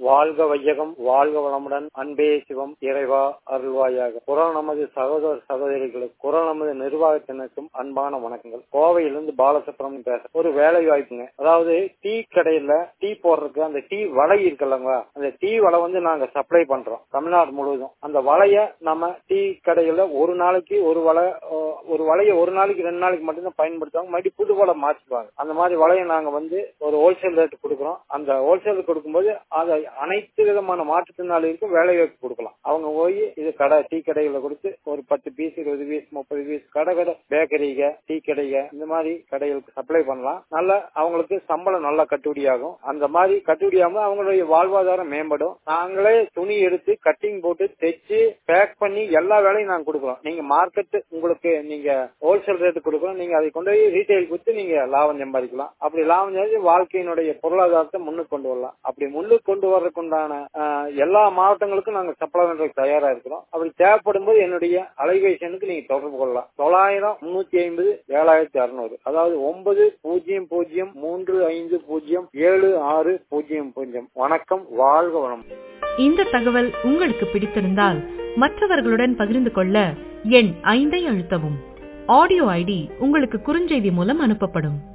வாழ்க வையகம் வாழ்க வளமுடன் அன்பே சிவம் இறைவா அருள்வாயாக குரல் நமது சகோதர சகோதரிகளுக்கு குரல் நமது நிர்வாகத்தினருக்கும் அன்பான வணக்கங்கள் கோவையிலிருந்து பாலசுப்ரமணியம் பேச ஒரு வேலை வாய்ப்புங்க அதாவது டீ கடையில டீ போடுறதுக்கு அந்த டீ வலை இருக்குல்லங்க அந்த டீ வலை வந்து நாங்க சப்ளை பண்றோம் தமிழ்நாடு முழுவதும் அந்த வலைய நம்ம டீ கடையில ஒரு நாளைக்கு ஒரு வலை அஹ், ஒரு வலைய ஒரு நாளைக்கு ரெண்டு நாளைக்கு மட்டும்தான் பயன்படுத்துவாங்க மறுபடியும் புது வலை மாற்றுவாங்க அந்த மாதிரி வலையை நாங்க வந்து ஒரு ஹோல்சேல் ரேட் கொடுக்குறோம் அந்த ஹோல்சேல் கொடுக்கும்போது அதை அனைத்து விதமான மாற்றுத்திறனாளிகளுக்கும் வேலை வாய்ப்பு கொடுக்கலாம் அவங்க போய் இது கடை டீ கடைகளை கொடுத்து ஒரு பத்து பீஸ் இருபது பீஸ் முப்பது பீஸ் கடை கடை பேக்கரிக டீ கடைக இந்த மாதிரி கடைகளுக்கு சப்ளை பண்ணலாம் நல்ல அவங்களுக்கு சம்பளம் நல்லா கட்டுப்படியாகும் அந்த மாதிரி கட்டுப்படியாகும் அவங்களுடைய வாழ்வாதாரம் மேம்படும் நாங்களே துணி எடுத்து கட்டிங் போட்டு தைச்சு பேக் பண்ணி எல்லா வேலையும் நாங்க கொடுக்குறோம் நீங்க மார்க்கெட் உங்களுக்கு நீங்க ஹோல்சேல் ரேட் கொடுக்குறோம் நீங்க அதை கொண்டு போய் ரீட்டைல் கொடுத்து நீங்க லாபம் சம்பாதிக்கலாம் அப்படி லாபம் சம்பாதிச்சு வாழ்க்கையினுடைய பொருளாதாரத்தை முன்னுக்கு கொண்டு வரலாம் அப்படி முன்னுக்கு கொண்டு வர்றதுக்கு உண்டான ஆஹ், எல்லா மாவட்டங்களுக்கும் நாங்க சப்ளை பண்றதுக்கு தயாரா இருக்கிறோம் அப்படி தேவைப்படும் போது என்னுடைய அலைபேசியனுக்கு நீங்க தொடர்பு கொள்ளலாம் தொள்ளாயிரம் முன்னூத்தி ஐம்பது ஏழாயிரத்தி அறுநூறு அதாவது ஒன்பது பூஜ்ஜியம் பூஜ்ஜியம் மூன்று ஐந்து பூஜ்ஜியம் ஏழு ஆறு பூஜ்ஜியம் பூஜ்ஜியம் வணக்கம் வாழ்க வளம் இந்த தகவல் உங்களுக்கு பிடித்திருந்தால் மற்றவர்களுடன் பகிர்ந்து கொள்ள எண் ஐந்தை அழுத்தவும் ஆடியோ ஐடி உங்களுக்கு குறுஞ்செய்தி மூலம் அனுப்பப்படும்